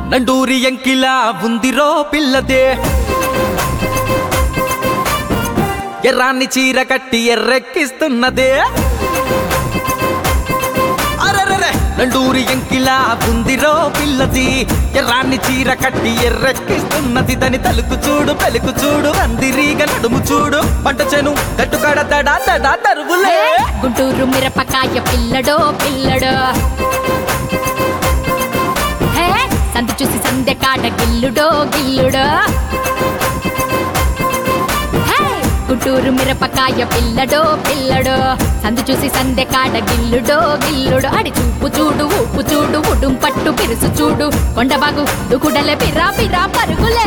నండూరి ఎంకిలా ఉందిరో పిల్లదే ఎర్రాన్ని చీర కట్టి ఎర్రెక్కిస్తున్నదే అరెరెరె నండూరి ఎంకిలా ఉందిరో పిల్లది ఎర్రాన్ని చీర కట్టి ఎర్రెక్కిస్తున్నది దాని తలుకు చూడు పెలుకు చూడు అందిరీగ నడుము చూడు పంట చెను గట్టుకడ తడా తడా తరువులే గుంటూరు మిరపకాయ పిల్లడో పిల్లడో హే సందు చూసి సందె కాడ గిల్లుడో గిల్లుడో హే గుంటూరు మిరపకాయ పిల్లడో పిల్లడో సందు చూసి సందె కాడ గిల్లుడో గిల్లుడో అడి చూపు చూడు ఊపు చూడు ఉడుం పట్టు పిరుసు చూడు కొండబాగు దుకుడలే పిరా పిరా పరుగులే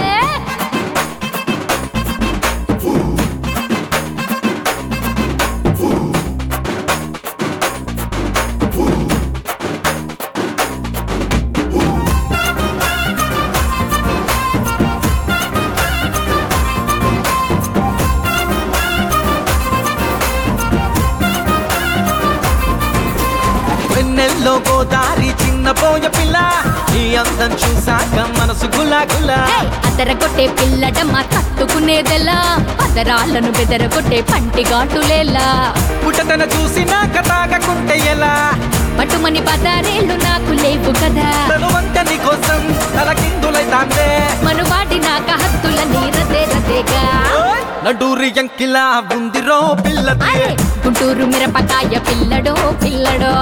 వెన్నెల్లో గోదారి చిన్న పోయ పిల్ల నీ అందం చూసాక మనసు గులా గులా ఏయ్, అదరగొట్టే పిల్లడమ్మ తట్టుకునేదెలా అదరాలను బెదరగొట్టే పంటి ఘాటులేలా పుట్టతన చూసినాక తాగకుంటే ఎలా పట్టుమని పదారేళ్ళు నాకు లేవు కదా తను వంటని కోసం తలకిందులైతాందే మనువాడి నాక హద్దుల నీరదే రదేగా నడూరి ఎంకిలా ఉందిరో పిల్లది అరే గుంటూరు మిరపకాయ పిల్లడో పిల్లడో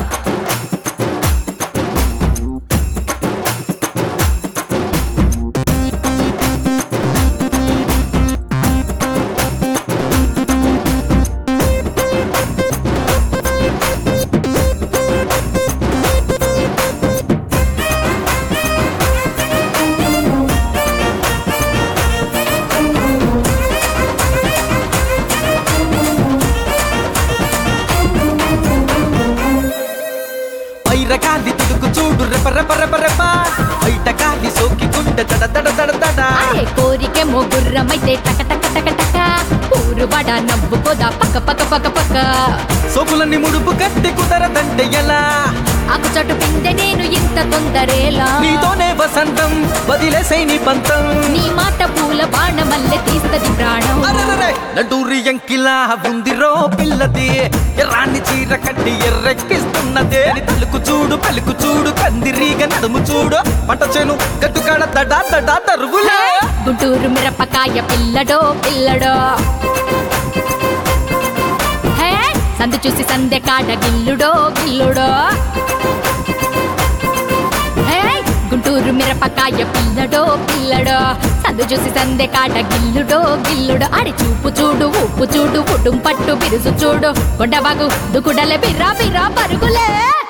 పైర కాలి తుడుకు చూడు రెప రెప రెప రెప బయట కాలి సోకి గుండె తడ తడ తడ తడ అరే కోరికే మొగుర్రమైతే టక టక టక టక ఊరు బడ నవ్వుకోదా పక్క పక్క పక్క పక్క సోకులన్నీ ముడుపు కట్టి కుదరదంటే ఎలా ఆకు చోటు పిందె నేను ఇంత తొందరేలా నీతోనే వసంతం వదిలేసై నీ పంతం నీ మాట పూల బాణమల్లె తీస్తది ప్రాణం అరెరెరె! నడూరి ఎంకిలా ఉందిరో పిల్లది ఎర్రాన్ని చీర కట్టి ఎర్రెక్కిస్తున్నదే నీ తలుకు చూడు పలుకు చూడు కందిరీగ నడుము చూడు పంట చేను గట్టుకాడ తడా తడా తరుగులే గుంటూరు మిరపకాయ పిల్లడో పిల్లడో హే సందు చూసి సందె కాడ గిల్లుడో గిల్లుడో హే గుంటూరు మిరపకాయ పిల్లడో పిల్లడో సందు చూసి సందె కాడ గిల్లుడో గిల్లుడో అడి చూపు చూడు ఉప్పు చూడు ఉడుం పట్టు బిరుసు చూడు కొండబాగు దుకుడలే బిర్రా బిర్రా పరుగులే